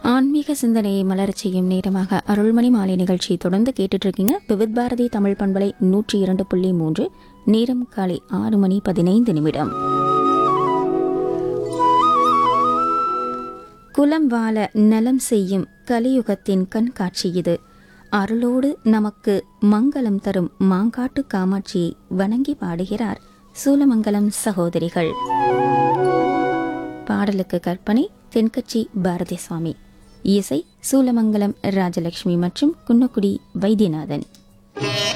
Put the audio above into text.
ஆன்மீக சிந்தனையை மலரச் செய்யும் நேரமாக அருள்மணி மாலை நிகழ்ச்சி தொடர்ந்து கேட்டுட்டு இருக்கீங்க விவித் பாரதி தமிழ் பண்பலை நூற்றி இரண்டு புள்ளி மூன்று நேரம் காலை ஆறு மணி பதினைந்து நிமிடம் குலம் வாழ நலம் செய்யும் கலியுகத்தின் கண்காட்சி இது அருளோடு நமக்கு மங்களம் தரும் மாங்காட்டு காமாட்சியை வணங்கி பாடுகிறார் சூலமங்கலம் சகோதரிகள் பாடலுக்கு கற்பனை தென்கட்சி பாரதி சுவாமி இசை சூலமங்கலம் ராஜலட்சுமி மற்றும் குன்னக்குடி வைத்தியநாதன்